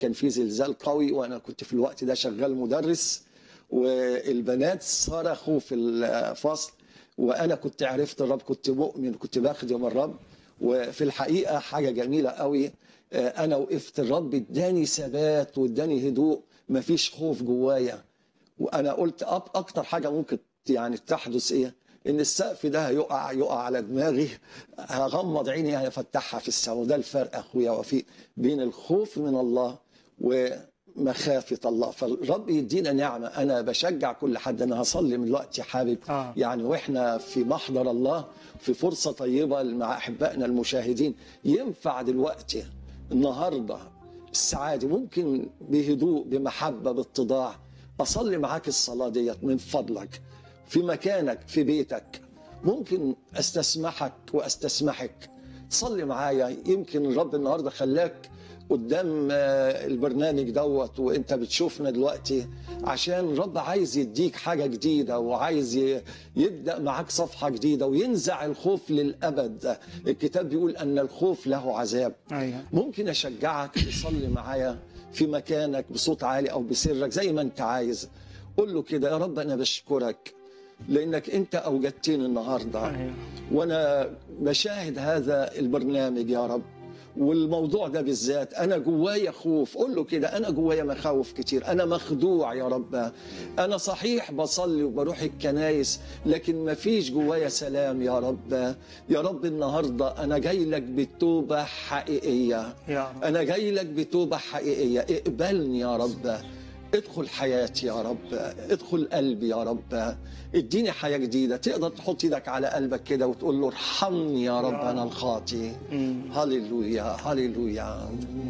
كان في زلزال قوي وانا كنت في الوقت ده شغال مدرس والبنات صرخوا في الفصل وانا كنت عرفت الرب كنت مؤمن كنت بخدم الرب وفي الحقيقه حاجه جميله قوي آه، انا وقفت الرب اداني ثبات واداني هدوء مفيش خوف جوايا وانا قلت أب اكتر حاجه ممكن يعني تحدث ايه ان السقف ده هيقع يقع على دماغي هغمض عيني هفتحها في السماء وده الفرق اخويا وفي بين الخوف من الله ومخافه الله فالرب يدينا نعمه انا بشجع كل حد انا هصلي من دلوقتي حابب آه. يعني واحنا في محضر الله في فرصه طيبه مع احبائنا المشاهدين ينفع دلوقتي النهارده الساعه دي ممكن بهدوء بمحبه باتضاع اصلي معاك الصلاه ديت من فضلك في مكانك في بيتك ممكن استسمحك واستسمحك تصلي معايا يمكن الرب النهارده خلاك قدام آه، البرنامج دوت وانت بتشوفنا دلوقتي عشان الرب عايز يديك حاجه جديده وعايز ي- يبدا معاك صفحه جديده وينزع الخوف للابد الكتاب بيقول ان الخوف له عذاب ايوه ممكن اشجعك تصلي معايا في مكانك بصوت عالي او بسرك زي ما انت عايز قول له كده يا رب انا بشكرك لانك انت اوجدتني النهارده ايوه وانا بشاهد هذا البرنامج يا رب والموضوع ده بالذات انا جوايا خوف قول له كده انا جوايا مخاوف كتير انا مخدوع يا رب انا صحيح بصلي وبروح الكنايس لكن مفيش جوايا سلام يا رب يا رب النهارده انا جاي لك بتوبه حقيقيه يا رب أنا جاي لك بتوبة حقيقية اقبلني يا رب ادخل حياتي يا رب ادخل قلبي يا رب اديني حياة جديدة تقدر تحط ايدك على قلبك كده وتقول له ارحمني يا رب يا أنا رب. الخاطي مم. هللويا هللويا